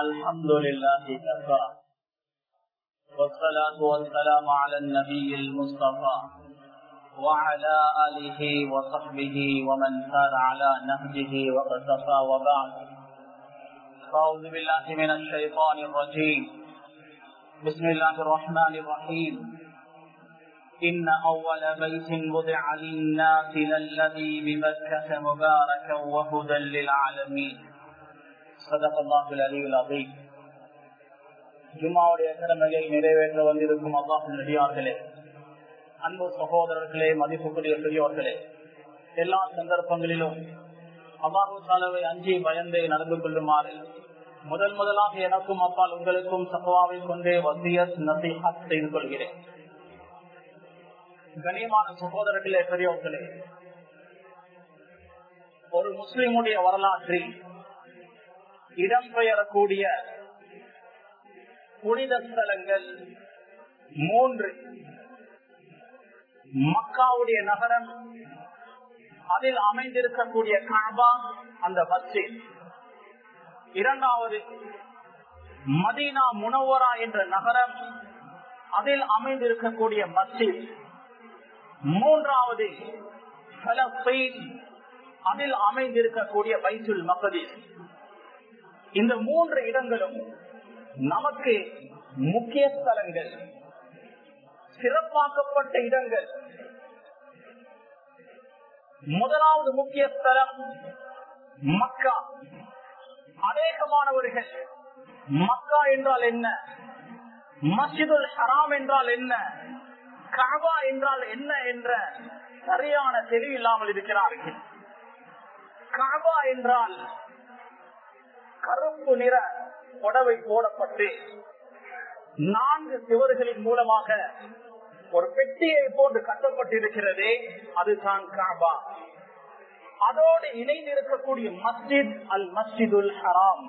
الحمد لله كفى والصلاة والسلام على النبي المصطفى وعلى آله وصحبه ومن سار على نهجه واقتفى وبعد أعوذ بالله من الشيطان الرجيم بسم الله الرحمن الرحيم إن أول بيت وضع للناس للذي بمكة مباركا وهدى للعالمين صدق الله العلي العظيم ஜும்மாவுடைய கடமையை நிறைவேற்ற வந்திருக்கும் அல்லாஹின் நடிகார்களே அன்பு சகோதரர்களே மதிப்புக்குரிய பெரியோர்களே எல்லா சந்தர்ப்பங்களிலும் அல்லாஹு சாலவை அஞ்சி பயந்தே நடந்து கொள்ளுமாறு முதல் முதலாக எனக்கும் அப்பால் உங்களுக்கும் சகவாவை கொண்டே வசியத் நசிஹத் செய்து கொள்கிறேன் கனியமான சகோதரர்களே பெரியவர்களே ஒரு முஸ்லிமுடைய வரலாற்றில் இடம்பெயரக்கூடிய புனித ஸ்தலங்கள் மூன்று மக்காவுடைய நகரம் அதில் அமைந்திருக்கக்கூடிய காபா அந்த மஸ்ஜித் இரண்டாவது மதீனா முனவரா என்ற நகரம் அதில் அமைந்திருக்கக்கூடிய மஸ்ஜித் மூன்றாவது அதில் அமைந்திருக்கக்கூடிய பைசுல் மகதீஸ் இந்த மூன்று இடங்களும் நமக்கு முக்கிய ஸ்தலங்கள் சிறப்பாக்கப்பட்ட இடங்கள் முதலாவது முக்கிய ஸ்தலம் மக்கா அநேகமானவர்கள் மக்கா என்றால் என்ன மஸ்ஜிதுல் ஹராம் என்றால் என்ன காபா என்றால் என்ன என்ற சரியான தெளிவில்லாமல் இருக்கிறார்கள் காபா என்றால் கருப்பு நிற புடவை போடப்பட்டு நான்கு சுவர்களின் மூலமாக ஒரு பெட்டியை போன்று கட்டப்பட்டிருக்கிறது அதுதான் காபா அதோடு இணைந்து இருக்கக்கூடிய மஸ்ஜித் அல் மஸ்ஜிதுல் ஹராம்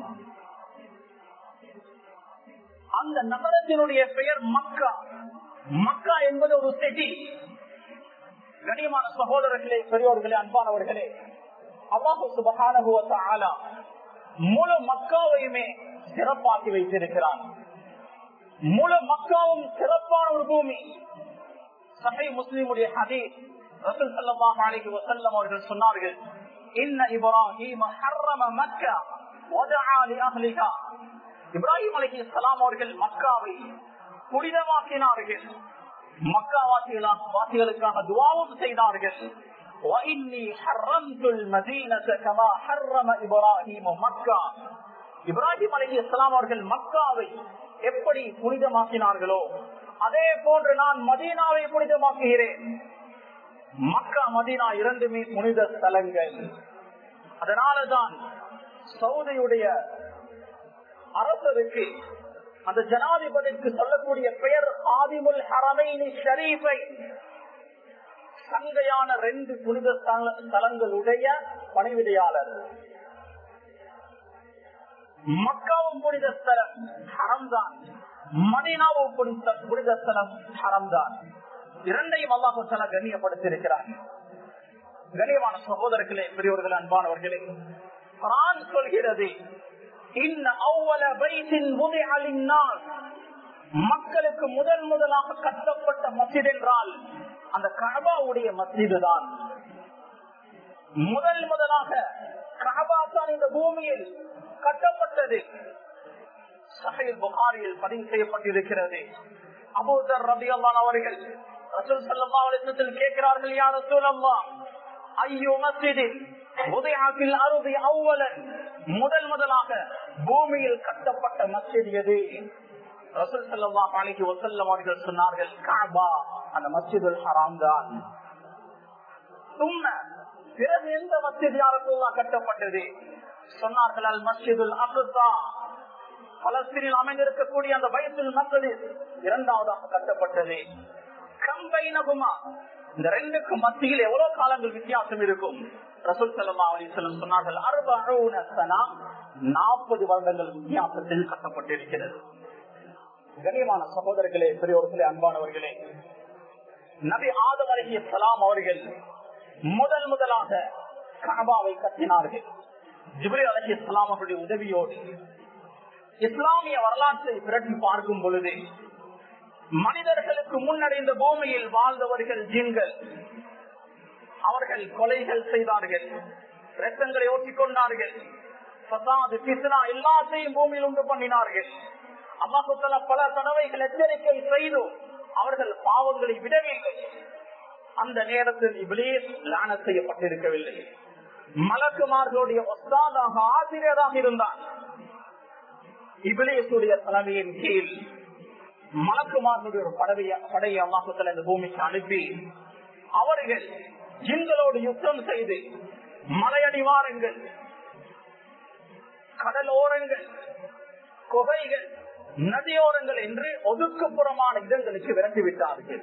அந்த நகரத்தினுடைய பெயர் மக்கா மக்கா என்பது ஒரு செடி கனியமான சகோதரர்களே பெரியோர்களே அன்பானவர்களே அல்லாஹு சுபகான முழு மக்காவையுமே சிறப்பாக்கி வைத்திருக்கிறார் முழு மக்காவும் சிறப்பான ஒரு பூமி சஹை முஸ்லிமுடைய ஹதீஸ் ரசூல் ஸல்லல்லாஹு அலைஹி வஸல்லம் அவர்கள் சொன்னார்கள் இன்ன இப்ராஹீம் ஹர்ரம மக்கா வதஆ லி அஹ்லிஹா இப்ராஹிம் அலைஹிஸ்ஸலாம் அவர்கள் மக்காவை புனிதமாக்கினார்கள் மக்கா வாசிகளுக்காக துவாவும் செய்தார்கள் وإني حرمت المدينة كما حرم إبراهيم مكة இப்ராஹிம் அலி இஸ்லாம் அவர்கள் மக்காவை எப்படி புனிதமாக்கினார்களோ அதே போன்று நான் மதீனாவை புனிதமாக்குகிறேன் மக்கா மதீனா இரண்டுமே புனித ஸ்தலங்கள் அதனாலதான் சவுதியுடைய அரசருக்கு அந்த ஜனாதிபதிக்கு சொல்லக்கூடிய பெயர் ஆதிமுல் ஹரமைனி ஷரீஃபை சங்கையான ரெண்டு புனித ஸ்தலங்களுடைய பணிவிடையாளர் மக்காவும் புனித ஸ்தலம் ஹரம்தான் மதீனாவும் புனித புனித ஸ்தலம் ஹரம்தான் இரண்டையும் அல்லாஹு தலா கண்ணியப்படுத்தியிருக்கிறார் கண்ணியமான சகோதரர்களே பெரியவர்கள் அன்பானவர்களே குரான் சொல்கிறது இன்ன அவ்வள பைத்தின் முதையாளினால் மக்களுக்கு முதல் முதலாக கட்டப்பட்ட மசித் என்றால் அந்த கபாவுடைய மசிது தான் முதல் முதலாக கபா தான் இந்த பூமியில் கட்டப்பட்டது சஹீல் புகாரியில் பதிவு செய்யப்பட்டிருக்கிறது அபூதர் ரபி அல்லான் அவர்கள் ரசூல் சல்லா அலிசத்தில் கேட்கிறார்கள் யார் ரசூல் அல்லா ஐயோ மசிதில் உதயாத்தில் அறுதி அவ்வளன் முதல் முதலாக பூமியில் கட்டப்பட்ட மஸ்ஜித் எது ரசூல் சல்லா அலிக்கு வசல்லம் அவர்கள் சொன்னார்கள் காபா அந்த மஸ்ஜிதுல் ஹராம் தான் சும்ம பிறகு எந்த மஸ்ஜித் யாருக்குள்ளா கட்டப்பட்டது சொன்னார்கள் அல் மஸ்ஜிதுல் அகுதா பலஸ்தீனில் அமைந்திருக்கக்கூடிய அந்த வயசில் மக்கள் இரண்டாவதாக கட்டப்பட்டது கம்பைனகுமா இந்த ரெண்டுக்கும் மத்தியில் எவ்வளவு காலங்கள் வித்தியாசம் இருக்கும் ரசூல் சல்லா அலிஸ்லம் சொன்னார்கள் அறுபது நாற்பது வருடங்கள் வித்தியாசத்தில் கட்டப்பட்டிருக்கிறது கண்ணியமான சகோதரர்களே பெரியோர்களே அன்பானவர்களே நபி ஆதம் அலஹி சலாம் அவர்கள் முதல் முதலாக காபாவை கட்டினார்கள் ஜிப்ரி அலஹி சலாம் அவர்களுடைய உதவியோடு இஸ்லாமிய வரலாற்றை பிரட்டி பார்க்கும் பொழுது மனிதர்களுக்கு முன்னடைந்த பூமியில் வாழ்ந்தவர்கள் ஜீன்கள் அவர்கள் கொலைகள் செய்தார்கள் ரத்தங்களை ஓட்டிக்கொண்டார்கள் பசாது பிசுனா எல்லாத்தையும் பூமியில் உண்டு பண்ணினார்கள் அம்மாசுத்தல பல தடவைகள் எச்சரிக்கை செய்தும் அவர்கள் பாவங்களை விடவில்லை அந்த நேரத்தில் இபிலேஸ் லான செய்யப்பட்டிருக்கவில்லை மலக்குமார்களுடைய ஒஸ்தாதாக ஆசிரியராக இருந்தார் இபிலேசுடைய தலைமையின் கீழ் மலக்குமார்களுடைய ஒரு படவைய படையை அம்மாசத்தில் இந்த பூமிக்கு அனுப்பி அவர்கள் ஜின்களோடு யுத்தம் செய்து மலையடிவாரங்கள் கடலோரங்கள் குகைகள் நதியோரங்கள் என்று ஒதுக்குப்புறமான இடங்களுக்கு விரட்டி விட்டார்கள்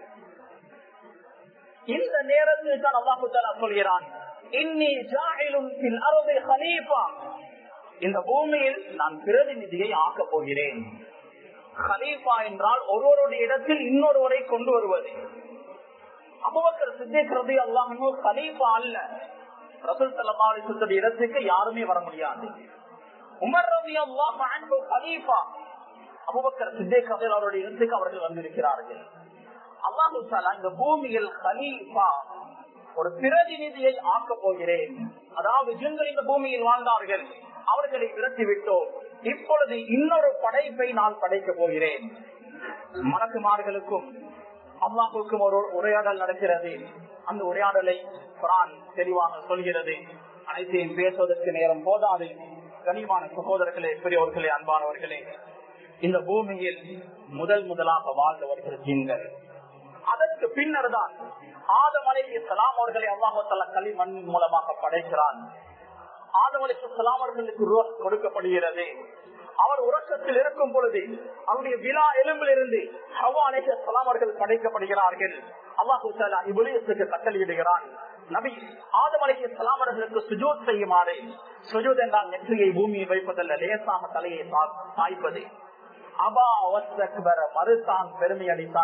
இந்த நேரத்தில் தான் அல்லாஹு தாலா சொல்கிறான் இன்னி ஜாயிலும் அறுபது ஹலீஃபா இந்த பூமியில் நான் பிரதிநிதியை ஆக்கப் போகிறேன் ஹலீஃபா என்றால் ஒருவருடைய இடத்தில் இன்னொருவரை கொண்டு வருவது அபுபக்கர் சித்திக் ரதி அல்லாஹனோ ஹலீஃபா அல்ல ரசூல் சல்லா இடத்துக்கு யாருமே வர முடியாது உமர் ரவி அல்லாஹ் ஹலீஃபா அபுபக்கர் சித்திக் ரதி அவருடைய இடத்துக்கு அவர்கள் வந்திருக்கிறார்கள் அல்லாஹு தாலா இந்த பூமியில் ஹலீஃபா ஒரு பிரதிநிதியை ஆக்கப் போகிறேன் அதாவது ஜின்கள் இந்த பூமியில் வாழ்ந்தார்கள் அவர்களை விரட்டி விட்டோம் இப்பொழுது இன்னொரு படைப்பை நான் படைக்க போகிறேன் மலக்குமார்களுக்கும் அல்லாஹுக்கும் ஒரு உரையாடல் நடக்கிறது அந்த உரையாடலை குரான் தெளிவாக சொல்கிறது அனைத்தையும் பேசுவதற்கு நேரம் போதாது கனிமான சகோதரர்களே பெரியவர்களே அன்பானவர்களே இந்த பூமியில் முதல் முதலாக வாழ்ந்தவர்கள் ஜீன்கள் அதற்கு பின்னர் தான் ஆதமலை சலாம் அவர்களை அல்லாஹால களிமண் மூலமாக படைக்கிறான் ஆதமலை சலாம் அவர்களுக்கு கொடுக்கப்படுகிறது அவர் உறக்கத்தில் இருக்கும் பொழுது அவருடைய விழா எலும்பிலிருந்து ஹவா அலைஹி சலாம் அவர்கள் படைக்கப்படுகிறார்கள் அல்லாஹு தாலா இவ்விடயத்துக்கு கட்டளையிடுகிறான் நபி ஆதம் அலைஹி சலாம் அவர்களுக்கு சுஜூத் செய்யுமாறு சுஜூத் என்றால் நெற்றியை பூமியில் வைப்பதல்ல லேசாக தலையை சாய்ப்பது அபா மறுத்தான் பெருமை அளித்தான்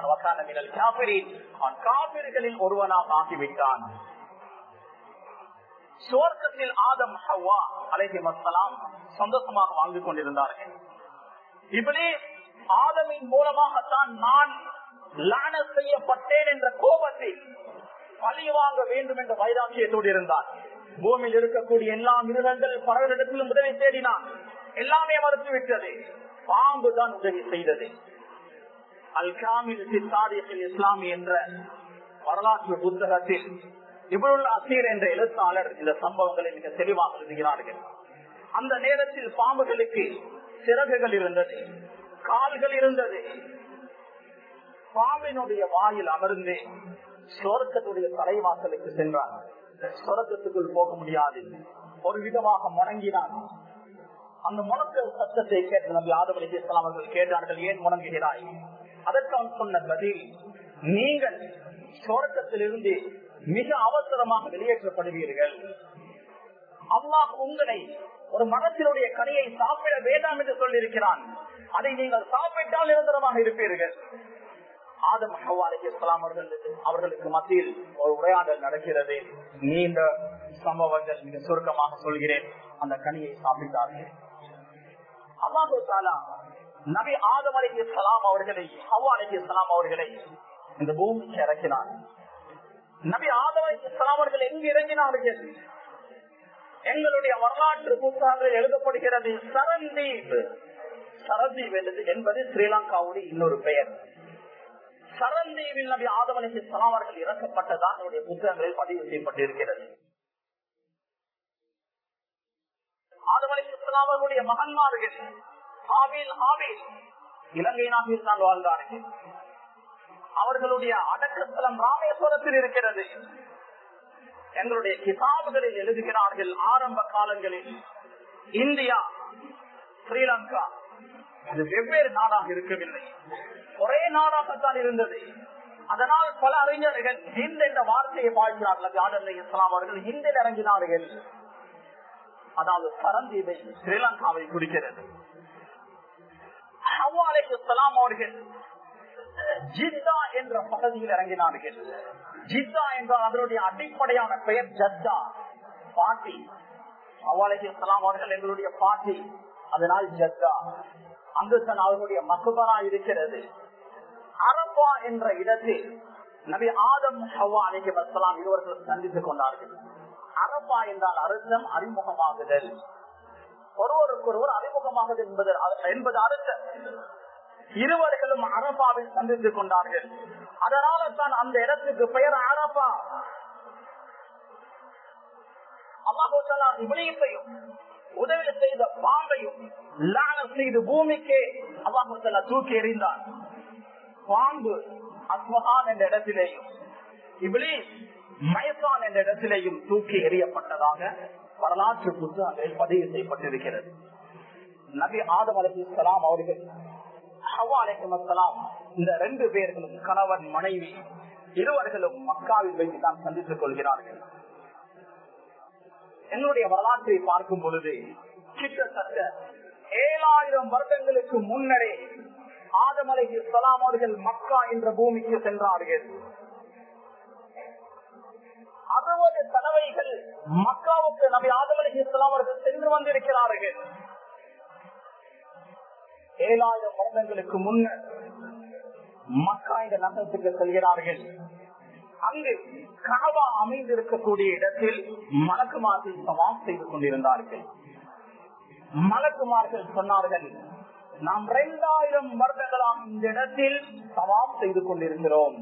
காபிர்களில் ஒருவனாக ஆகிவிட்டான் சுவர்க்கத்தில் ஆதம் ஹவா அலைஹி மசலாம் சந்தோஷமாக வாழ்ந்து கொண்டிருந்தார்கள் இப்படி ஆதமின் மூலமாகத்தான் நான் லான செய்யப்பட்டேன் என்ற கோபத்தில் பழி வாங்க வேண்டும் என்ற வைராக்கியத்தோடு இருந்தார் பூமியில் இருக்கக்கூடிய எல்லா மிருகங்கள் பறவைகளிடத்திலும் உதவி தேடினான் எல்லாமே மறுத்து விட்டது பாம்பு தான் உதவி செய்தது அல் காமில் சித்தாரியத்தில் இஸ்லாமி என்ற வரலாற்று புத்தகத்தில் இவருள் அசீர் என்ற எழுத்தாளர் இந்த சம்பவங்களை மிக தெளிவாக எழுதுகிறார்கள் அந்த நேரத்தில் பாம்புகளுக்கு சிறகுகள் இருந்தது கால்கள் இருந்தது பாம்பினுடைய வாயில் அமர்ந்து சொர்க்கத்துடைய தலைவாசலுக்கு சென்றார் சொர்க்கத்துக்குள் போக முடியாது ஒரு விதமாக முடங்கினான் அந்த முழக்க சத்தத்தை கேட்டு நம்பி ஆதம் அலி இஸ்லாம் அவர்கள் கேட்டார்கள் ஏன் முடங்குகிறாய் அதற்கு அவன் சொன்ன பதில் நீங்கள் சொர்க்கத்திலிருந்து மிக அவசரமாக வெளியேற்றப்படுவீர்கள் அல்லாஹ் உங்களை ஒரு மனத்தினுடைய கனியை சாப்பிட வேண்டாம் என்று சொல்லியிருக்கிறான் அதை நீங்கள் சாப்பிட்டால் நிரந்தரமாக இருப்பீர்கள் ஆதம் இஸ்லாம் அவர்களுக்கு அவர்களுக்கு மத்தியில் ஒரு உரையாடல் நடக்கிறது நீண்ட சம்பவங்கள் மிக சுருக்கமாக சொல்கிறேன் அந்த கனியை சாப்பிட்டார்கள் அல்லாஹு தாலா நபி ஆதம் அலி இஸ்லாம் அவர்களை ஹவா அலி இஸ்லாம் அவர்களை இந்த பூமிக்கு இறக்கினார் நபி ஆதம் அலி இஸ்லாம் அவர்கள் எங்கு இறங்கினார்கள் எங்களுடைய வரலாற்று புத்தகங்கள் எழுதப்படுகிறது சரந்தீப் சரந்தீப் என்பது ஸ்ரீலங்காவுடைய இன்னொரு பெயர் சரந்தீவில் நபி ஆதம் அலி இஸ்லாம் அவர்கள் இறக்கப்பட்டதான் என்னுடைய புத்தகங்களில் பதிவு செய்யப்பட்டிருக்கிறது ஆதம் அலி இஸ்லாம் அவர்களுடைய மகன்மார்கள் ஹாபில் ஹாபில் இலங்கை நாட்டில் தான் வாழ்ந்தார்கள் அவர்களுடைய அடக்கஸ்தலம் ராமேஸ்வரத்தில் இருக்கிறது எங்களுடைய கிதாபுகளில் எழுதுகிறார்கள் ஆரம்ப காலங்களில் இந்தியா ஸ்ரீலங்கா அது வெவ்வேறு நாடாக இருக்கவில்லை ஒரே நாடாகத்தான் இருந்தது அதனால் பல அறிஞர்கள் ஹிந்த் என்ற வார்த்தையை பாழ்கிறார்கள் ஆடல் இஸ்லாம் அவர்கள் ஹிந்தில் இறங்கினார்கள் அதாவது சரந்தீபை ஸ்ரீலங்காவை குறிக்கிறது அவர்கள் ஜித்தா என்ற பகுதியில் இறங்கினார்கள் ஜித்தா என்றால் அதனுடைய அடிப்படையான பெயர் ஜத்தா பாட்டி அவ்வாலைக்கு இஸ்லாம் அவர்கள் எங்களுடைய பாட்டி அதனால் ஜத்தா அங்குதான் அவர்களுடைய மக்குபரா இருக்கிறது அரபா என்ற இடத்தில் நபி ஆதம் ஹவ்வா அலைஹி வஸலாம் இருவர்களும் சந்தித்துக் கொண்டார்கள் அரபா என்றால் அர்த்தம் அறிமுகமாகுதல் ஒருவருக்கொருவர் அறிமுகமாகுது என்பது என்பது அர்த்தம் இருவர்களும் அரபாவில் சந்தித்துக் கொண்டார்கள் அதனால தான் அந்த இடத்துக்கு பெயர் அரபா அல்லாஹோசலா இவளையையும் உதவி செய்த பாம்பையும் லான செய்து பூமிக்கே அல்லாஹோசலா தூக்கி எறிந்தார் பாம்பு அஸ்மகான் என்ற இடத்திலேயும் இவளி மயசான் என்ற இடத்திலேயும் தூக்கி எறியப்பட்டதாக வரலாற்று புத்தகங்களில் பதிவு செய்யப்பட்டிருக்கிறது நபி ஆதம் அலிஸ்லாம் அவர்கள் ஹவா அலிசலாம் இந்த ரெண்டு பேர்களும் கணவன் மனைவி இருவர்களும் மக்காவில் வைத்து தான் சந்தித்துக் கொள்கிறார்கள் என்னுடைய வரலாற்றை பார்க்கும் பொழுது கிட்டத்தட்ட ஏழாயிரம் வருடங்களுக்கு முன்னரே ஆதமலை சலாம் அவர்கள் மக்கா என்ற பூமிக்கு சென்றார்கள் அறுபது தடவைகள் மக்காவுக்கு நபி ஆதமலை இஸ்லாம் அவர்கள் சென்று வந்திருக்கிறார்கள் ஏழாயிரம் வருடங்களுக்கு முன்னர் மக்கா என்ற நகரத்துக்கு செல்கிறார்கள் அங்கு கனவா அமைந்திருக்கக்கூடிய இடத்தில் மலக்குமார்கள் சவாம் செய்து கொண்டிருந்தார்கள் மலக்குமார்கள் சொன்னார்கள் நாம் இரண்டாயிரம் வருடங்களாம் இந்த இடத்தில் சவாம் செய்து கொண்டிருக்கிறோம்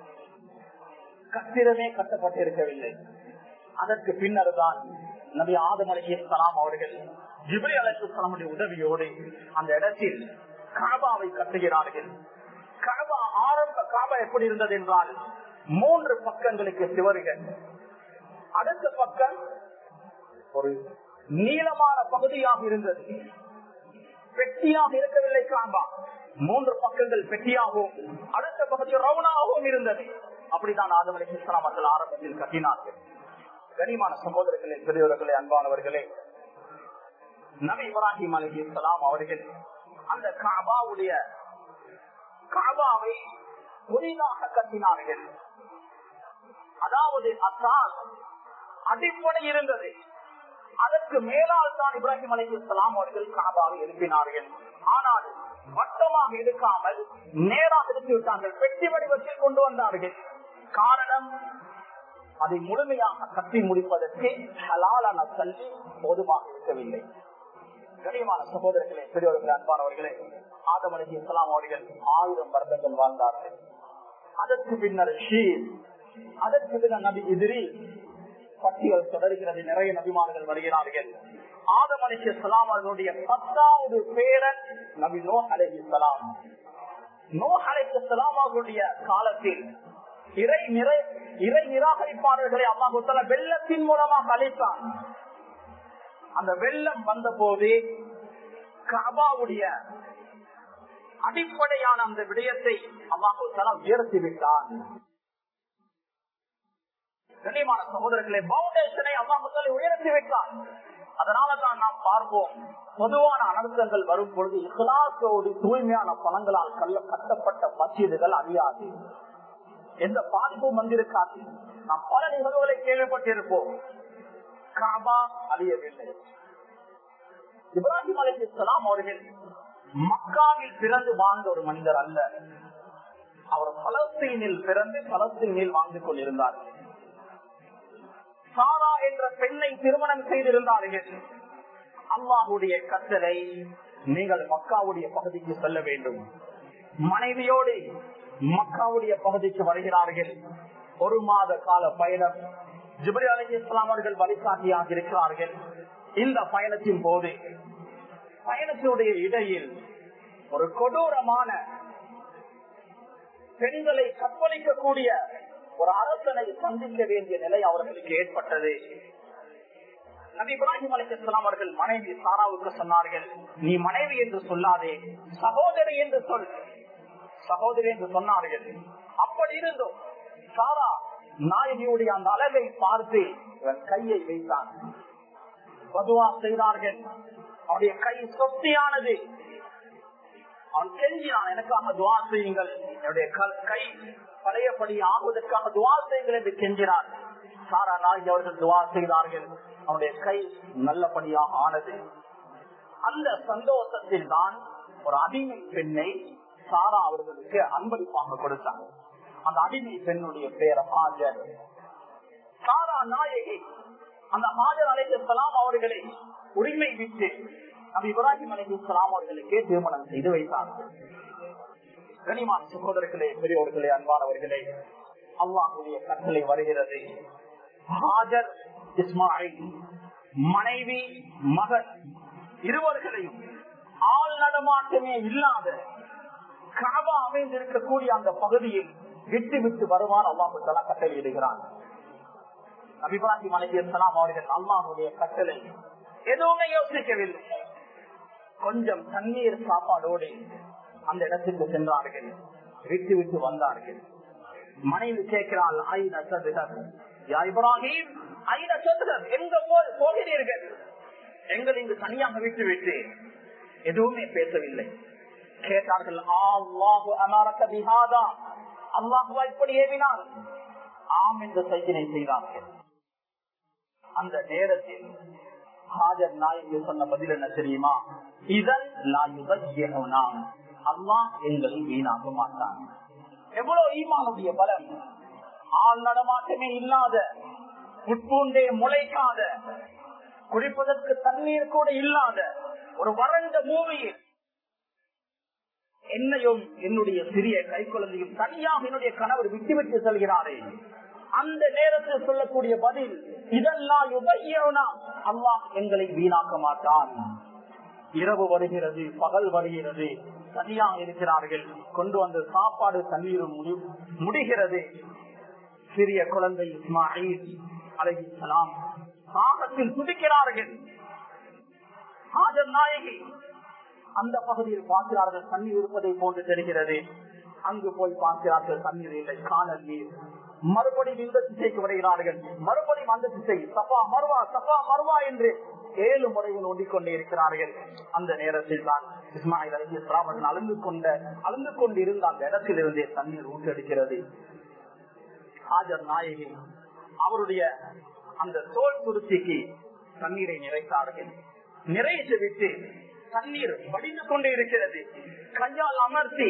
கட்டிடமே கட்டப்பட்டிருக்கவில்லை அதற்கு பின்னர் தான் நபி ஆதம் அலிசலாம் அவர்கள் ஜிப்ரி அலிசலாமுடைய உதவியோடு அந்த இடத்தில் காபாவை கட்டுகிறார்கள் காபா ஆரம்ப காபா எப்படி இருந்தது என்றால் மூன்று பக்கங்களுக்கு சிவர்கள் அடுத்த பக்கம் ஒரு நீளமான பகுதியாக இருந்தது பெட்டியாக இருக்கவில்லை காபா மூன்று பக்கங்கள் பெட்டியாகவும் அடுத்த பகுதி ரவுனாகவும் இருந்தது அப்படித்தான் ஆதம் அலி இஸ்லாம் அவர்கள் ஆரம்பத்தில் கட்டினார்கள் கனிமான சகோதரர்களே பெரியவர்களே அன்பானவர்களே நபி இப்ராஹிம் அலி இஸ்லாம் அவர்கள் அந்த காபாவுடைய காபாவை புதிதாக கட்டினார்கள் அதாவது அசால் அடிப்படை இருந்தது அதற்கு மேலால் தான் இப்ராஹிம் அலி இஸ்லாம் அவர்கள் காபாவை எழுப்பினார்கள் ஆனால் வட்டமாக எடுக்காமல் நேராக எடுத்து விட்டார்கள் பெட்டி வடிவத்தில் கொண்டு வந்தார்கள் காரணம் அதை முழுமையாக கட்டி முடிப்பதற்கு ஹலாலான கல்வி போதுமாக இருக்கவில்லை கனியமான சகோதரர்களே பெரியவர்களே அன்பானவர்களே ஆதம் அலி இஸ்லாம் அவர்கள் ஆயிரம் வருடங்கள் வாழ்ந்தார்கள் அதற்கு பின்னர் ஷீர் அதற்கு பின்னர் நபி எதிரி பட்டியல் தொடர்கிறது நிறைய நபிமார்கள் வருகிறார்கள் ஆதம் அலி இஸ்லாம் அவர்களுடைய பத்தாவது பேரன் நபி நோ அலி இஸ்லாம் நோ அலி இஸ்லாம் அவர்களுடைய காலத்தில் இறை நிறை இறை நிராகரிப்பாளர்களை அல்லாஹுத்தல வெள்ளத்தின் மூலமாக அழைத்தான் அந்த வெள்ளம் வந்த போது கபாவுடைய அடிப்படையான அந்த விடயத்தை அல்லாஹுத்தலா உயர்த்தி விட்டான் கண்ணியமான சகோதரர்களை பவுண்டேஷனை அல்லாஹுத்தலை உயர்த்தி விட்டான் அதனால தான் நாம் பார்ப்போம் பொதுவான அனர்த்தங்கள் வரும் பொழுது இஹ்லாசோடு தூய்மையான பணங்களால் கல்ல கட்டப்பட்ட மசீதுகள் அழியாது எந்த பாதிப்பும் வந்திருக்காது நாம் பல நிகழ்வுகளை கேள்விப்பட்டிருப்போம் காபா அழியவில்லை இப்ராஹிம் அலி இஸ்லாம் அவர்கள் மக்காவில் பிறந்து வாழ்ந்த ஒரு மனிதர் அல்ல அவர் பலஸ்தீனில் பிறந்து பலஸ்தீனில் வாழ்ந்து கொண்டிருந்தார் சாரா என்ற பெண்ணை திருமணம் செய்திருந்தார்கள் அல்லாஹுடைய கட்டளை நீங்கள் மக்காவுடைய பகுதிக்கு செல்ல வேண்டும் மனைவியோடு மக்காவுடைய பகுதிக்கு வருகிறார்கள் ஒரு மாத கால பயணம் ஜிபரி அலி இஸ்லாம் அவர்கள் வழிகாட்டியாக இருக்கிறார்கள் இந்த பயணத்தின் போது பயணத்தினுடைய இடையில் ஒரு கொடூரமான பெண்களை கற்பழிக்கக்கூடிய ஒரு அரசனை சந்திக்க வேண்டிய நிலை அவர்களுக்கு ஏற்பட்டது நபி இப்ராஹிம் அலிஸ்லாம் அவர்கள் மனைவி சாராவுக்கு சொன்னார்கள் நீ மனைவி என்று சொல்லாதே சகோதரி என்று சொல் சகோதரி என்று சொன்னார்கள் அப்படி இருந்தும் சாரா நாயகியுடைய அந்த அழகை பார்த்து இவன் கையை வைத்தான் பதுவா செய்தார்கள் அவருடைய கை சொத்தியானது அவன் கெஞ்சினான் எனக்காக துவா செய்யுங்கள் என்னுடைய கை பழையபடி ஆகுவதற்காக துவா செய்யுங்கள் என்று கெஞ்சினார் சாரா நாயகி அவர்கள் துவா செய்தார்கள் அவனுடைய கை நல்லபடியாக ஆனது அந்த சந்தோஷத்தில் தான் ஒரு அடிமை பெண்ணை சாரா அவர்களுக்கு அன்பளிப்பாக கொடுத்தாங்க அந்த அடிமை பெண்ணுடைய பெயர் ஹாஜர் சாரா நாயகி அந்த ஹாஜர் அலைஹிஸ்ஸலாம் அவர்களை உரிமை விட்டு நபி இப்ராஹிம் அலைஹிஸ்ஸலாம் அவர்களுக்கே திருமணம் செய்து வைத்தார்கள் கனிமான சகோதரர்களே பெரியோர்களே அன்பானவர்களே அல்லாஹுடைய கட்டளை வருகிறது ஹாஜர் இஸ்மாயில் மனைவி மகன் இருவர்களையும் ஆள் நடமாட்டமே இல்லாத காபா அமைந்திருக்கக்கூடிய அந்த பகுதியில் விட்டு விட்டு வருவார் அல்லாஹு தலா கட்டளையிடுகிறார் அபிபாசி அலைஹிஸ்ஸலாம் அவர்கள் அல்லாஹுடைய கட்டளை எதுவுமே யோசிக்கவில்லை கொஞ்சம் தண்ணீர் சாப்பாடோடு அந்த இடத்துக்கு சென்றார்கள் விட்டு விட்டு வந்தார்கள் மனைவி கேட்கிறாள் ஐன சதுகர் யா இப்ராஹிம் ஐன சதுகர் எங்க போ- போகிறீர்கள் எங்கள் இங்கு தனியாக விட்டு விட்டு எதுவுமே பேசவில்லை கேட்டார்கள் அல்லாஹு அமரக பிஹாதா அல்லாஹுவா இப்படி ஏவினார் ஆம் என்று சைக்கினை செய்தார்கள் அந்த நேரத்தில் ஹாஜர் நாயகி சொன்ன பதில் என்ன தெரியுமா இதன் நான் அல்லாஹ் எங்களை வீணாக மாட்டான் எவ்வளவு ஈமானுடைய பலம் ஆள் நடமாட்டமே இல்லாத உட்பூண்டே முளைக்காத குடிப்பதற்கு தண்ணீர் கூட இல்லாத ஒரு வறண்ட பூமியில் என்னையும் என்னுடைய சிறிய கை குழந்தையும் தனியாக என்னுடைய கணவர் விட்டு விட்டு செல்கிறாரே அந்த நேரத்தில் சொல்லக்கூடிய பதில் இதெல்லாம் யுபையோனா அல்லாஹ் எங்களை வீணாக்க மாட்டான் இரவு வருகிறது பகல் வருகிறது தனியாக இருக்கிறார்கள் கொண்டு வந்த சாப்பாடு தண்ணீரும் முடி- முடிகிறது சிறிய குழந்தை இஸ்மாயில் அலைஹிஸ்ஸலாம் சாகத்தில் துடிக்கிறார்கள் ஹாஜர் நாயகி அந்த பகுதியில் பார்க்கிறார்கள் தண்ணீர் இருப்பதை போன்று தெரிகிறது அங்கு போய் பார்க்கிறார்கள் தண்ணீர் இல்லை காணல் நீர் மறுபடியும் இந்த திசைக்கு வருகிறார்கள் மறுபடியும் அந்த திசை சபா மறுவா சபா மறுவா என்று ஏழு முறையில் ஓடிக்கொண்டே இருக்கிறார்கள் அந்த நேரத்தில் தான் இஸ்மாயில் அலி இஸ்லாமன் அழுந்து கொண்ட அழுந்து கொண்டு இருந்த அந்த இடத்தில் இருந்தே தண்ணீர் ஊற்றெடுக்கிறது ஹாஜர் நாயகி அவருடைய அந்த தோல் துருத்திக்கு தண்ணீரை நிறைத்தார்கள் நிறைத்து விட்டு தண்ணீர் வடிந்து கொண்டே இருக்கிறது கையால் அமர்த்தி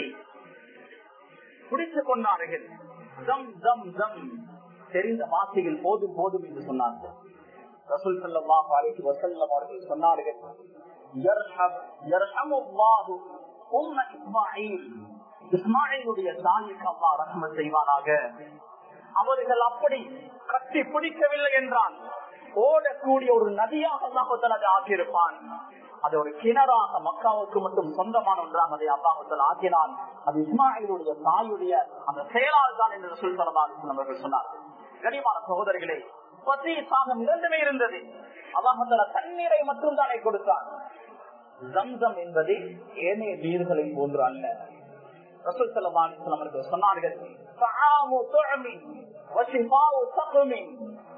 குடித்துக் கொண்டார்கள் ஜம் ஜம் ஜம் தெரிந்த வார்த்தையில் போதும் போதும் என்று சொன்னார்கள் ரசூல் ஸல்லல்லாஹு அலைஹி வஸல்லம் அவர்கள் சொன்னார்கள் யர்ஹம் யர்ஹமுல்லாஹு உம்ம இஸ்மாயில் இஸ்மாயிலுடைய தாய்க்கு அல்லாஹ் ரஹ்மத் செய்வானாக அவர்கள் அப்படி கட்டி பிடிக்கவில்லை என்றால் ஓடக்கூடிய ஒரு நதியாக அல்லாஹுத்தல் அதை ஆக்கியிருப்பான் அது ஒரு கிணறாக மக்காவுக்கு மட்டும் சொந்தமான ஒன்றாக அதை அல்லாஹுத்தல் ஆக்கினான் அது இஸ்மாயிலுடைய தாயுடைய அந்த செயலால் தான் என்று சொல்பரமாக அவர்கள் சொன்னார்கள் கனிமான சகோதரிகளே பசி சாகம் இரண்டுமே இருந்தது அல்லாஹுத்தல தண்ணீரை மட்டும் தானே கொடுத்தான் ஜம்சம் என்பது ஏனைய நீர்களை போன்று அல்ல ரசூல் ஸல்லல்லாஹு அலைஹி வஸல்லம் அவர்கள் சொன்னார்கள் "தஆமு துஅமின் வஷிஃபாஉ சக்மின்."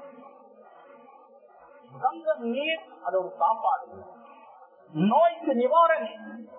ஜம்சம் நீர் அது ஒரு சாப்பாடு நோய்க்கு நிவாரணி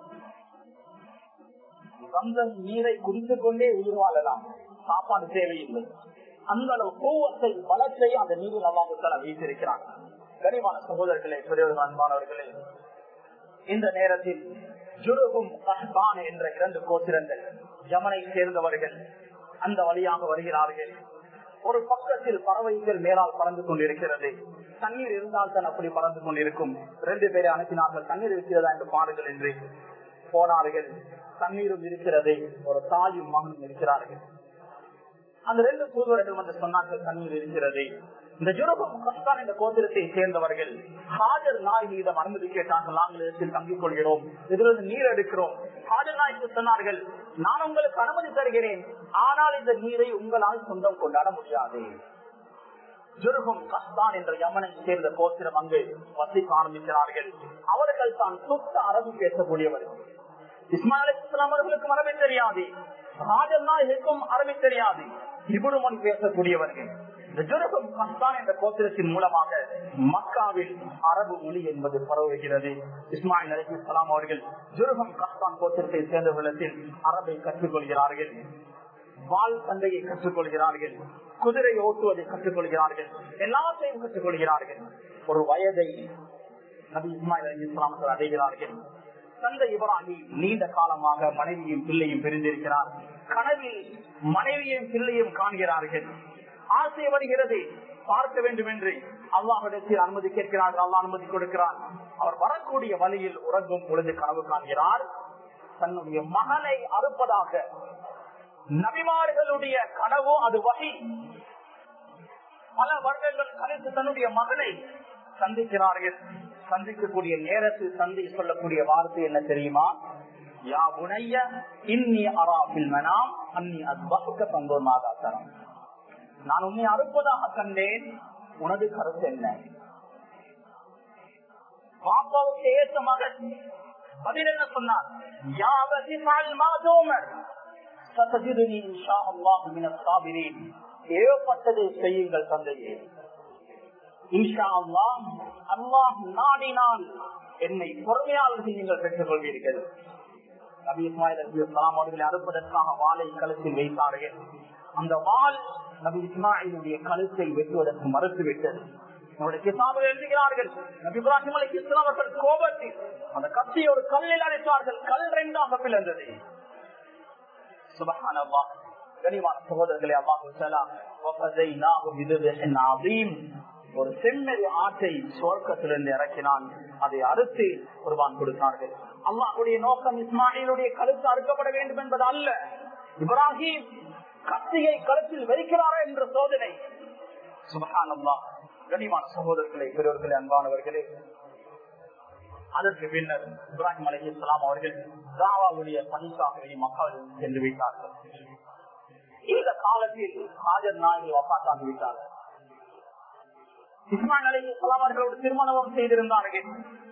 ஜம்சம் நீரை குடித்துக் கொண்டே உயிர் வாழலாம் சாப்பாடு தேவையில்லை அந்த அளவு கூவத்தை பலத்தை அந்த நீரில் அல்லாஹுத்தால வைத்திருக்கிறார் கனிமான சகோதரர்களே பெரியவர்கள் அன்பானவர்களே இந்த நேரத்தில் ஜுருகும் கஹ்பான் என்ற இரண்டு கோத்திரங்கள் யமனை சேர்ந்தவர்கள் அந்த வழியாக வருகிறார்கள் ஒரு பக்கத்தில் பறவைகள் மேலால் பறந்து கொண்டிருக்கிறது தண்ணீர் இருந்தால் தான் அப்படி பறந்து கொண்டிருக்கும் ரெண்டு பேரை அனுப்பினார்கள் தண்ணீர் இருக்கிறதா என்று பாருங்கள் என்று போனார்கள் தண்ணீரும் இருக்கிறது ஒரு தாயும் மகனும் இருக்கிறார்கள் அந்த ரெண்டு தூதுவர்கள் வந்து சொன்னார்கள் தண்ணீர் இருக்கிறது இந்த ஜுரகம் கஸ்தான் என்ற கோத்திரத்தை சேர்ந்தவர்கள் ஹாஜர் நாய் மீதம் அனுமதி கேட்டார்கள் நாங்கள் இடத்தில் தங்கிக் கொள்கிறோம் இதிலிருந்து நீர் எடுக்கிறோம் ஹாஜர் நாய்க்கு சொன்னார்கள் நான் உங்களுக்கு அனுமதி தருகிறேன் ஆனால் இந்த நீரை உங்களால் சொந்தம் கொண்டாட முடியாது ஜுருகும் கஸ்தான் என்ற யமனை சேர்ந்த கோத்திரம் அங்கு வசிக்க ஆரம்பிக்கிறார்கள் அவர்கள் தான் சுத்த அரபு பேசக்கூடியவர்கள் இஸ்மாயில் இஸ்லாம் அவர்களுக்கும் அரபி தெரியாது ராஜர் நாயகம் அரபி தெரியாது இவ்வளவு மொழி பேசக்கூடியவர்கள் இந்த ஜுருகும் கஸ்தான் என்ற கோத்திரத்தின் மூலமாக மக்காவில் அரபு மொழி என்பது பரவுகிறது இஸ்மாயில் அலி இஸ்லாம் அவர்கள் ஜுருகம் கஸ்தான் கோத்திரத்தை சேர்ந்தவர்களிடத்தில் அரபை கற்றுக்கொள்கிறார்கள் வால் சண்டையை கற்றுக்கொள்கிறார்கள் குதிரை ஓட்டுவதை கற்றுக்கொள்கிறார்கள் எல்லாத்தையும் கற்றுக்கொள்கிறார்கள் ஒரு வயதை நபி இஸ்மாயில் அலி இஸ்லாமர்கள் அடைகிறார்கள் தந்தை இப்ராஹிம் நீண்ட காலமாக மனைவியும் பிள்ளையும் பிரிந்திருக்கிறார் கனவில் மனைவியும் பிள்ளையும் காண்கிறார்கள் ஆசை வருகிறது பார்க்க வேண்டும் என்று அல்லாஹிடத்தில் அனுமதி கேட்கிறார்கள் அல்லாஹ் அனுமதி கொடுக்கிறார் அவர் வரக்கூடிய வழியில் உறங்கும் பொழுது கனவு காண்கிறார் தன்னுடைய மகனை அறுப்பதாக நபிமார்களுடைய கனவோ அது வகை பல வருடங்கள் கழித்து தன்னுடைய மகனை சந்திக்கிறார்கள் சந்திக்கக்கூடிய நேரத்தில் சந்தி சொல்லக்கூடிய வார்த்தை என்ன தெரியுமா யா உனைய இன்னி அராபில் மனாம் அன்னி அத்பகுக்க தந்தோர் மாதாத்தரம் நான் உன்னை அறுப்பதாக கண்டேன் உனது கருத்து என்ன பாப்பாவுக்கு ஏற்ற மகன் பதில் என்ன சொன்னார் யாவதி மாதோமர் சதஜிதுனி இன்ஷா அல்லாஹ் மினஸ் சாபிரீன் ஏவப்பட்டதை செய்யுங்கள் தந்தையே இன்ஷா அல்லாஹ் அல்லாஹ் நாடினால் என்னை பொறுமையாளர்கள் நீங்கள் பெற்றுக் கொள்வீர்கள் நபி இஸ்மாயில் அலி இஸ்லாம் அவர்களை அறுப்பதற்காக வாளை கழுத்தில் வைத்தார்கள் அந்த வாள் நபி இஸ்மாயிலுடைய கழுத்தை வெட்டுவதற்கு மறுத்துவிட்டது நம்முடைய கிசாபில் எழுதுகிறார்கள் நபி இப்ராஹிம் அலி இஸ்லாம் அவர்கள் கோபத்தில் அந்த கத்தியை ஒரு கல்லில் அடைத்தார்கள் கல் ரெண்டாக பிளந்தது சுபஹான் அல்லாஹ் கனிவான சகோதரர்களே அல்லாஹு ஒரு செம்மறி ஆட்டை சுவர்க்கத்திலிருந்து இறக்கினான் அதை அறுத்து குர்பான் கொடுத்தார்கள் அல்லாஹுடைய நோக்கம் இஸ்மாயிலுடைய கழுத்து அறுக்கப்பட வேண்டும் என்பது அல்ல இப்ராஹிம் கத்தியை கழுத்தில் வைக்கிறாரா என்ற சோதனை சுபஹான் அல்லாஹ் கனிவான சகோதரர்களே பெரியவர்களே அன்பானவர்களே அதற்கு பின்னர் இப்ராஹிம் அலி இஸ்லாம் அவர்கள் தாவாவுடைய பணிக்காக மக்கள் சென்று விட்டார்கள் இந்த காலத்தில் ஹாஜர் நாயகி வப்பாத்தாகி விட்டார்கள் இஸ்மாயில் அலி இஸ்லாம் அவர்களோடு திருமணம் செய்திருந்தார்கள்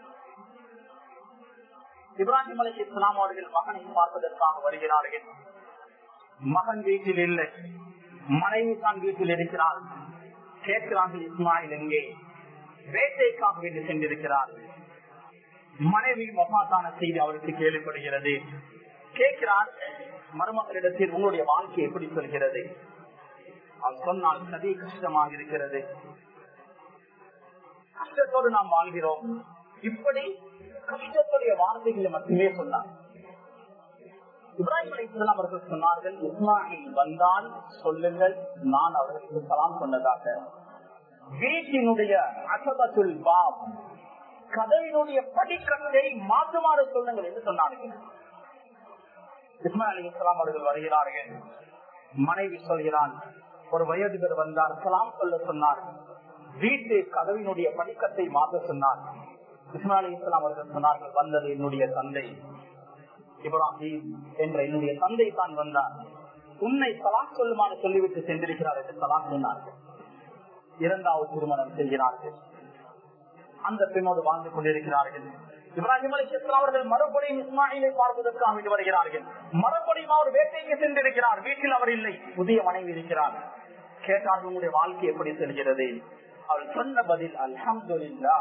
இப்ராஹிம் அலி இஸ்லாம் அவர்கள் மகனை பார்ப்பதற்காக வருகிறார்கள் மகன் வீட்டில் இல்லை மனைவி தான் வீட்டில் இருக்கிறார் கேட்கிறார்கள் இஸ்மாயில் எங்கே வேட்டைக்காக வேண்டி சென்றிருக்கிறார் மனைவி மொமாத்தான செய்தி அவருக்கு கேள்விப்படுகிறது கேட்கிறார் மருமகளிடத்தில் உங்களுடைய வாழ்க்கை எப்படி சொல்கிறது அவர் சொன்னால் சதி கஷ்டமாக இருக்கிறது கஷ்டத்தோடு நாம் வாழ்கிறோம் இப்படி கஷ்டத்துடைய வார்த்தைகளை மட்டுமே சொன்னார் இப்ராஹிம் அலி இஸ்லாம் அவர்கள் சொன்னார்கள் இஸ்மாயில் வந்தால் சொல்லுங்கள் நான் அவர்களுக்கு சலாம் சொன்னதாக வீட்டினுடைய அசபத்துல் பாப் கதையினுடைய படிக்கட்டை மாற்றுமாறு சொல்லுங்கள் என்று சொன்னார்கள் இஸ்மாயில் அலி இஸ்லாம் அவர்கள் வருகிறார்கள் மனைவி சொல்கிறான் ஒரு வயதுகள் வந்தார் சலாம் சொல்ல சொன்னார் வீட்டு கதவினுடைய படிக்கட்டை மாற்ற சொன்னார் இஸ்மாயில் அலி இஸ்லாம் அவர்கள் சொன்னார்கள் வந்தது என்னுடைய தந்தை இப்ராஹிம் என்ற என்னுடைய தந்தை தான் வந்தார் உன்னை சலாம் சொல்லுமாறு சொல்லிவிட்டு சென்றிருக்கிறார் என்று சலாம் சொன்னார்கள் இரண்டாவது திருமணம் செய்கிறார்கள் அந்த பெண்ணோடு வாழ்ந்து கொண்டிருக்கிறார்கள் இப்ராஹிம் அலி அவர்கள் மறுபடியும் இஸ்மாயிலை பார்ப்பதற்காக வேண்டி வருகிறார்கள் மறுபடியும் அவர் வேட்டைக்கு சென்றிருக்கிறார் வீட்டில் அவர் இல்லை புதிய மனைவி இருக்கிறார் கேட்டார்கள் உங்களுடைய வாழ்க்கை எப்படி செல்கிறது அவள் சொன்ன பதில் அல்ஹம்துல்லா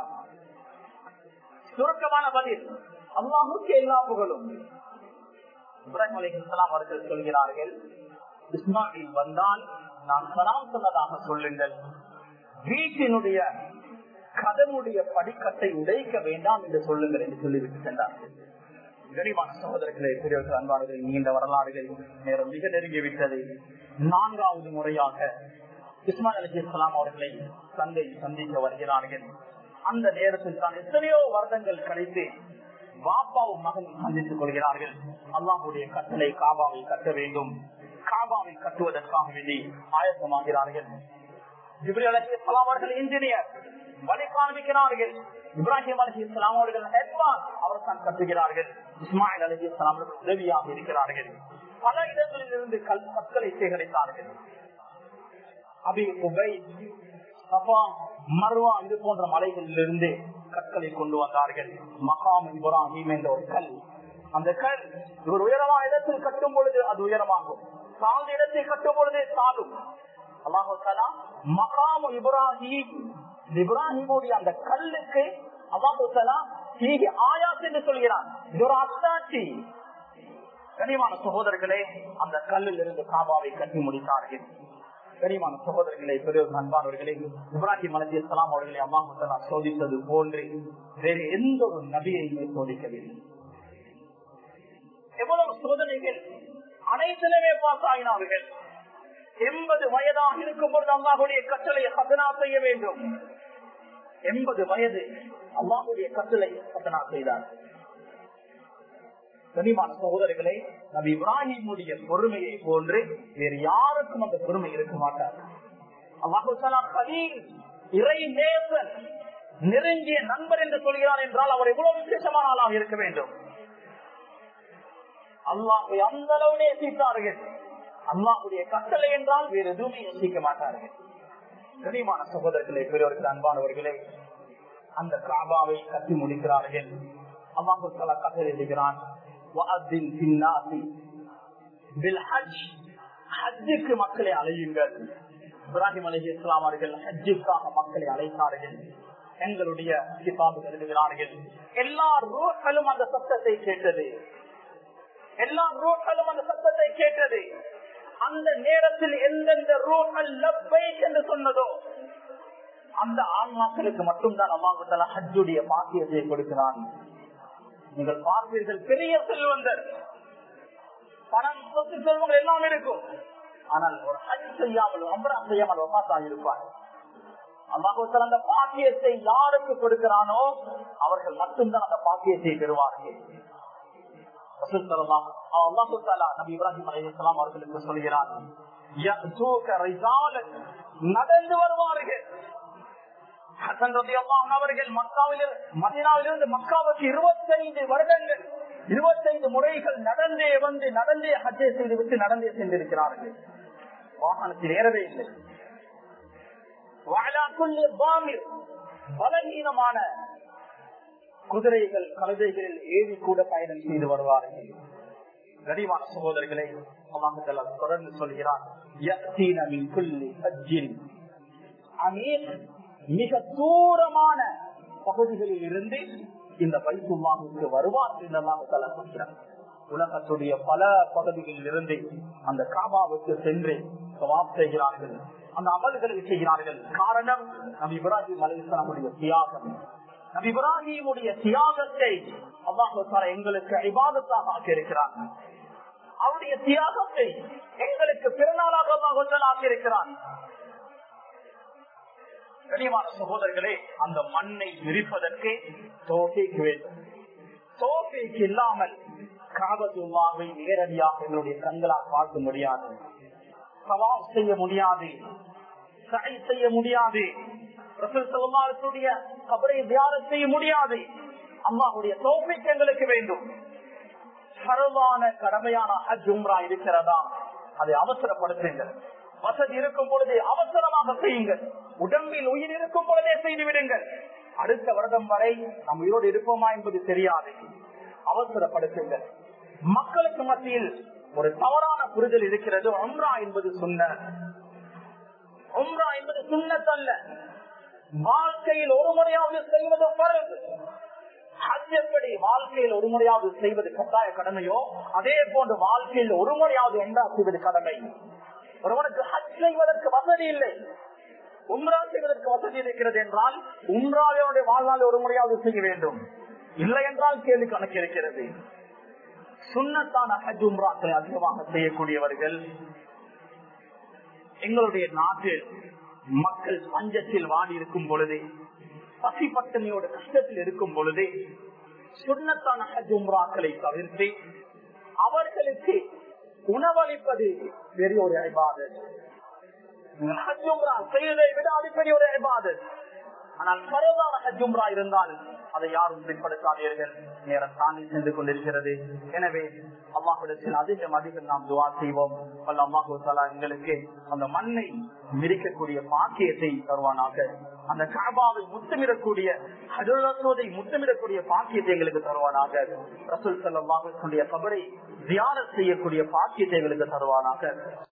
சுருக்கமான பதில் அல்லாஹுக்கு எல்லா புகழும் இப்ராஹிம் அலி இஸ்லாம் அவர்கள் சொல்கிறார்கள் இஸ்மாயில் வந்தால் நான் சலாம் சொன்னதாக சொல்லுங்கள் வீட்டினுடைய கதனுடைய படிக்கட்டை உடைக்க வேண்டாம் என்று சொல்லுங்கள் என்று சொல்லிவிட்டு சென்றார்கள் கனிவான சகோதரர்களே பெரியவர்கள் அன்பார்கள் நீண்ட வரலாறுகள் நேரம் மிக நெருங்கிவிட்டது நான்காவது முறையாக இஸ்மாயில் அலி இஸ்லாம் அவர்களை தந்தை சந்திக்க வருகிறார்கள் அந்த நேரத்தில் தான் எத்தனையோ வருடங்கள் கழித்து வாப்பாவும் மகன் சந்தித்துக் கொள்கிறார்கள் அல்லாஹுடைய கட்டளை காபாவை கட்ட வேண்டும் காபாவை கட்டுவதற்காக வேண்டி ஆயத்தமாகிறார்கள் ஜிப்ரி அலி இஸ்லாம் அவர்கள் இன்ஜினியர் வழி காண்பிக்கிறார்கள் இப்ராஹிம் அலி இஸ்லாம் அவர்கள் ஹெட்மான் அவர் தான் கட்டுகிறார்கள் இஸ்மாயில் அலி இஸ்லாம் அவர்கள் உதவியாக இருக்கிறார்கள் பல இடங்களில் இருந்து கல் கற்களை சேகரித்தார்கள் அபி உபை சபா மர்வா இது போன்ற மலைகளிலிருந்து கற்களை கொண்டு வந்தார்கள் மகாம் இப்ராஹிம் என்ற ஒரு கல் அந்த கல் இவர் உயரமான இடத்தில் கட்டும் பொழுது அது உயரமாகும் தாழ்ந்த இடத்தை கட்டும் பொழுதே தாழும் அல்லாஹாலா மகாம் இப்ராஹிம் இப்ராஹிமுடைய அந்த கல்லுக்கு அல்லாஹாலா தீகி ஆயாஸ் என்று சொல்கிறான் இது ஒரு அத்தாட்சி கனிவான சகோதரர்களே அந்த கல்லில் இருந்து காபாவை கட்டி முடித்தார்கள் கனிமான சகோதரர்களை பெரியவர் அன்பானவர்களே இப்ராஹிம் அலி இஸ்லாம் அவர்களை அம்மா முத்தலா சோதித்தது போன்று வேறு எந்த ஒரு நபியையுமே சோதிக்கவில்லை எவ்வளவு சோதனைகள் அனைத்திலுமே பாஸ் ஆகினார்கள் எண்பது வயதாக இருக்கும் பொழுது அல்லாஹுடைய கட்டளை சதனா செய்ய வேண்டும் எண்பது வயது அல்லாஹுடைய கட்டளை சதனா செய்தார் கனிமான சகோதரர்களே நபி இப்ராஹிமுடைய பொறுமையை போன்று வேறு யாருக்கும் அந்த பொறுமை இருக்க மாட்டார் அல்லாஹு இறை நேசன் நெருங்கிய நண்பர் என்று சொல்கிறார் என்றால் அவர் எவ்வளவு விசேஷமான ஆளாக இருக்க வேண்டும் அல்லாஹை அந்த அளவு நேசித்தார்கள் அல்லாஹுடைய கட்டளை என்றால் வேறு எதுவுமே யோசிக்க மாட்டார்கள் கனிமான சகோதரர்களே பெரியவர்கள் அன்பானவர்களே அந்த காபாவை கட்டி முடிக்கிறார்கள் அல்லாஹு தலா கட்டளை எழுதுகிறான் ஹஜ்ஜுக்கு மக்களை அழையுங்கள் இப்ராஹிம் அலி இஸ்லாம் அவர்கள் ஹஜ்ஜுக்காக மக்களை அழைத்தார்கள் எங்களுடைய கிதாபு எழுதுகிறார்கள் எல்லா ரூர்களும் அந்த சத்தத்தை கேட்டது எல்லா ரூர்களும் அந்த சத்தத்தை கேட்டது அந்த நேரத்தில் எந்தெந்த ரூகள் லப்பை என்று சொன்னதோ அந்த ஆன்மாக்களுக்கு மட்டும்தான் அம்மாவுக்கு ஹஜ்ஜுடைய பாக்கியத்தை கொடுக்கிறான் நீங்கள் பார்ப்பீர்கள் பெரிய செல்வந்தர் பணம் சொத்து செல்வங்கள் எல்லாம் இருக்கும் ஆனால் ஒரு ஹஜ் செய்யாமல் அம்பரா செய்யாமல் ஒப்பாத்தாக இருப்பார் அல்லாஹூத்தல் அந்த பாக்கியத்தை யாருக்கு கொடுக்கிறானோ அவர்கள் மட்டும்தான் அந்த பாக்கியத்தை பெறுவார்கள் அவர்களுக்கு சொல்கிறார் நடந்து வருவார்கள் அவர்கள் மக்காவில் மதினாவிலிருந்து மக்காவுக்கு இருபத்தைந்து வருடங்கள் இருபத்தைந்து முறைகள் நடந்தே வந்து நடந்தே ஹஜ்ஜை செய்து விட்டு நடந்தே சென்றிருக்கிறார்கள் வாகனத்தில் ஏறவே இல்லை பலகீனமான குதிரைகள் கழுதைகளில் ஏறி கூட பயணம் செய்து வருவார்கள் கனிவான சகோதரர்களை தொடர்ந்து சொல்கிறார் மிக தூரமான பகுதிகளில் இருந்து இந்த பைத்துல்லாவுக்கு வருவார் என்று சொல்கிறார் உலகத்துடைய பல பகுதிகளில் இருந்து அந்த காபாவுக்கு சென்று சவாப் செய்கிறார்கள் அந்த அமல்களை செய்கிறார்கள் காரணம் நம் இப்ராஹிம் அலிஸ்லாமுடைய தியாகம் நம் இப்ராஹிமுடைய தியாகத்தை அல்லாஹால எங்களுக்கு ஐபாதத்தாக ஆக்கியிருக்கிறார் அவருடைய தியாகத்தை எங்களுக்கு பிறநாளாக அல்லாஹால ஆக்கியிருக்கிறான் கனிவான சகோதரர்களே அந்த மண்ணை விரிப்பதற்கு தோகைக்கு வேண்டும் தோகைக்கு இல்லாமல் காபத்துல்லாவை நேரடியாக எங்களுடைய கண்களால் பார்க்க முடியாது சவால் செய்ய முடியாது சகை செய்ய முடியாது கபரை தியானம் செய்ய முடியாது அம்மாவுடைய தோப்பிக்கு எங்களுக்கு வேண்டும் சரவான கடமையான ஹஜ் உம்ரா இருக்கிறதா அதை அவசரப்படுத்துங்கள் வசதி இருக்கும் பொழுதே அவசரமாக செய்யுங்கள் உடம்பில் உயிர் இருக்கும் பொழுதே செய்து விடுங்கள் அடுத்த வருடம் வரை நம் உயிரோடு இருப்போமா என்பது தெரியாது அவசரப்படுத்துங்கள் மக்களுக்கு மத்தியில் ஒரு தவறான புரிதல் இருக்கிறது ஒம்ரா என்பது சுண்ண ஒம்ரா என்பது சுண்ணத்தல்ல வாழ்க்கையில் ஒரு முறையாவது செய்வது பரவு ஹஜ் எப்படி வாழ்க்கையில் ஒரு முறையாவது செய்வது கட்டாய கடமையோ அதே போன்று வாழ்க்கையில் ஒரு முறையாவது ஒன்றா செய்வது கடமை ஒருவனுக்கு ஹஜ் செய்வதற்கு வசதி இல்லை உம்ரா செய்வதற்கு வசதி இருக்கிறது என்றால் உம்ராவையோடைய வாழ்நாள் ஒரு முறையாவது செய்ய வேண்டும் இல்லை என்றால் கேள்வி கணக்கு இருக்கிறது சுண்ணத்தான ஹஜ் உம்ராக்களை அதிகமாக செய்யக்கூடியவர்கள் எங்களுடைய நாட்டில் மக்கள் பஞ்சத்தில் வாடி இருக்கும் பொழுது பசி பட்டணியோட கஷ்டத்தில் இருக்கும் பொழுது சுண்ணத்தான ஹஜ் உம்ராக்களை தவிர்த்து அவர்களுக்கு உணவளிப்பது பெரிய ஒரு அழைப்பாது ஹஜ் உம்ரா செய்வதை விட அது பெரிய ஒரு அழைப்பாது ஆனால் பரவான ஹஜ் உம்ரா இருந்தால் அதை யாரும் பின்படுத்தாதீர்கள் நேரம் தாண்டி சென்று கொண்டிருக்கிறது எனவே அம்மாவிடத்தில் அதிகம் அதிகம் நாம் துவா செய்வோம் வல்ல அம்மாஹு தலா எங்களுக்கு அந்த மண்ணை மிதிக்கக்கூடிய பாக்கியத்தை தருவானாக அந்த காபாவை முத்தமிடக்கூடிய ஹஜரசோதை முத்தமிடக்கூடிய பாக்கியத்தை எங்களுக்கு தருவானாக ரசூல் சல்லாஹுடைய கபரை தியானம் செய்யக்கூடிய பாக்கியத்தை எங்களுக்கு தருவானாக